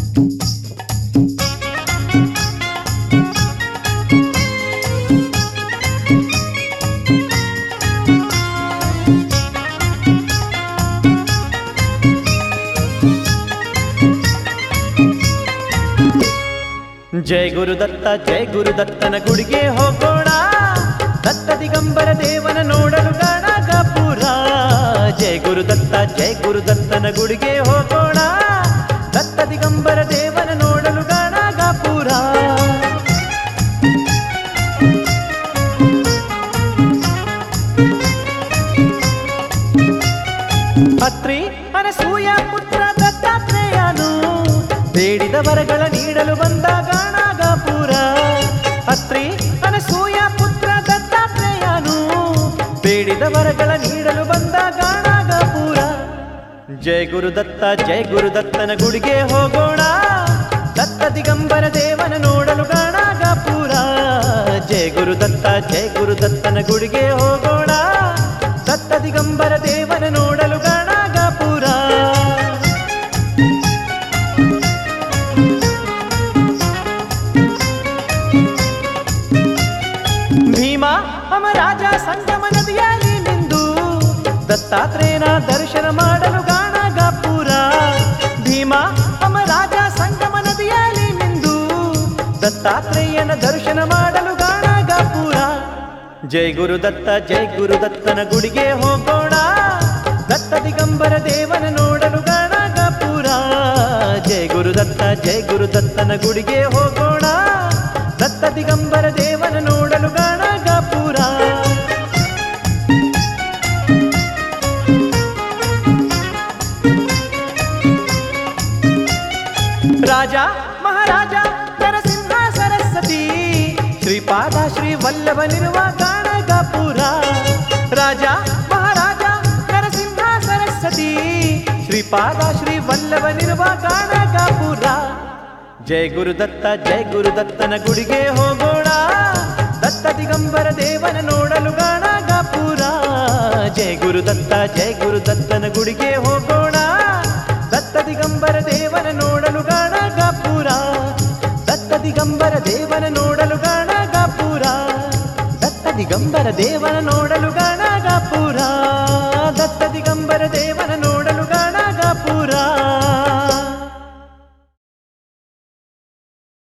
ಜಯ ಗುರುದತ್ತ ಜಯ ಗುರುದತ್ತನ ಗುಡಿಗೆ ಹೋಗೋಣ ದತ್ತ ದಿಗಂಬರ ದೇವನ ನೋಡಲು ಗಾಣಗಾಪುರ ಜಯ ಗುರುದತ್ತ ಜಯ ಗುರುದತ್ತನ ಗುಡಿಗೆ ಹೋಗೋಣ ದತ್ತ ದಿಗಂಬರ ದೇವನ ನೋಡಲು ಗಾಣಗಾಪುರ ಅತ್ರಿ ಅನಸೂಯ ಪುತ್ರ ದತ್ತಾತ್ರೇಯನು ಬೇಡಿದ ವರಗಳ ನೀಡಲು ಬಂದ ಗಾಣಗಾಪುರ ಅತ್ರಿ ಅನಸೂಯ ಪುತ್ರ ದತ್ತಾತ್ರೇಯನು ಬೇಡಿದ ವರಗಳ ನೀಡಲು ಬಂದ ಗಾಣಗಾಪುರ ಜಯ ಗುರುದತ್ತ ಜಯ ಗುರುದತ್ತನ ಗುಡಿಗೆ ಹೋಗೋಣ ದತ್ತ ದಿಗಂಬರ ದೇವನ ನೋಡಲು ಗಾಣಗಾಪುರ ಜಯ ಗುರುದತ್ತ ಜಯ ಗುರುದತ್ತನ ಗುಡಿಗೆ ಹೋಗೋಣ ದತ್ತ ದಿಗಂಬರ ದೇವನ ನೋಡಲು ಗಾಣಗಾಪುರ ಭೀಮ ಅಮರಾಜ ಸಂಗಮ ನದಿಯಲ್ಲಿ ನಿಂದು ದತ್ತಾತ್ರೇಯನ ದರ್ಶನ ಮಾಡಲು ಗಾಣಗಾಪುರ ಭೀಮ ಅಮರಾಜ ಸಂಗಮ ನದಿಯಲ್ಲಿ ನಿಂದು ದತ್ತಾತ್ರೇಯನ ದರ್ಶನ ಮಾಡಲು ಗಾಣಗಾಪುರ ಜೈ ಗುರುದತ್ತ ಜೈ ಗುರುದತ್ತನ ಗುಡಿಗೆ ಹೋಗೋಣ ದತ್ತ ದಿಗಂಬರ ದೇವನ ನೋಡಲು ಗಾಣಗಾಪುರ ಜೈ ಗುರುದತ್ತ ಜೈ ಗುರುದತ್ತನ ಗುಡಿಗೆ ಹೋಗೋಣ ದತ್ತ ದಿಗಂಬರ ದೇವನ ನೋಡಲು ಗಾಣಗಾಪುರ ರಾಜ ಮಹಾರಾಜ ನರಸಿಂಹ ಸರಸ್ವತಿ ಶ್ರೀಪಾದ ಶ್ರೀ ವಲ್ಲಭನಿರುವ ಗಾಣಗಾಪುರ ರಾಜ ಮಹಾರಾಜ ನರಸಿಂಹ ಸರಸ್ವತಿ ಶ್ರೀಪಾದ ಶ್ರೀ ವಲ್ಲಭನಿರುವ ಗಾಣಗಾಪುರ ಜಯ ಗುರುದತ್ತ ಜಯ ಗುರುದತ್ತನ ಗುಡಿಗೆ ಹೋಗೋಣ ದತ್ತ ದಿಗಂಬರ ದೇವನ ನೋಡಲು ಗಾಣಗಾಪುರ ಜಯ ಗುರುದತ್ತ ಜಯ ಗುರುದತ್ತನ ಗುಡಿಗೆ ಹೋಗೋಣ ದತ್ತ ದಿಗಂಬರ ದೇವನ ನೋಡಲು ಗಾಣಗಾಪುರ ದತ್ತ ದಿಗಂಬರ ದೇವನ ನೋಡಲು ಗಾಣಗಾಪುರ ದತ್ತ ದಿಗಂಬರ ದೇವನ ನೋಡಲು ಗಾಣಗಾಪುರ